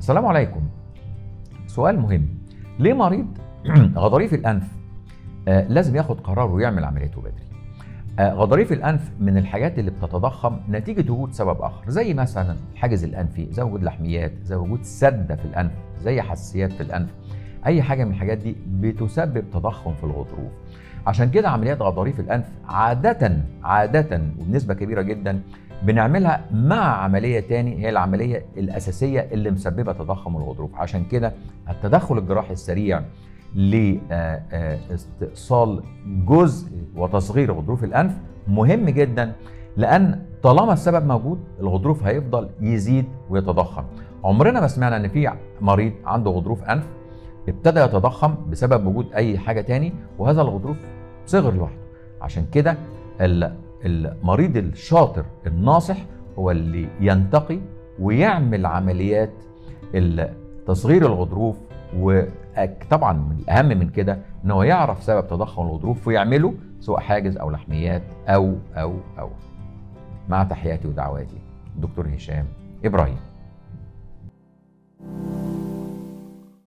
السلام عليكم سؤال مهم ليه مريض غضاريف الانف آه لازم ياخد قرار ويعمل عمليته بدري آه غضاريف الانف من الحاجات اللي بتتضخم نتيجه وجود سبب اخر زي مثلا الحاجز الانفي زي وجود لحميات زي وجود سده في الانف زي حساسيات في الانف اي حاجه من الحاجات دي بتسبب تضخم في الغضروف عشان كده عمليات غضاريف الانف عاده عاده وبنسبه كبيره جدا بنعملها مع عمليه تاني هي العمليه الاساسيه اللي مسببه تضخم الغضروف عشان كده التدخل الجراحي السريع لاستئصال جزء وتصغير غضروف الانف مهم جدا لان طالما السبب موجود الغضروف هيفضل يزيد ويتضخم عمرنا ما سمعنا ان في مريض عنده غضروف انف ابتدى يتضخم بسبب وجود اي حاجه تاني وهذا الغضروف صغر لوحده عشان كده المريض الشاطر الناصح هو اللي ينتقي ويعمل عمليات تصغير الغضروف وطبعا من الاهم من كده ان هو يعرف سبب تضخم الغضروف ويعمله سواء حاجز او لحميات او او او مع تحياتي ودعواتي دكتور هشام ابراهيم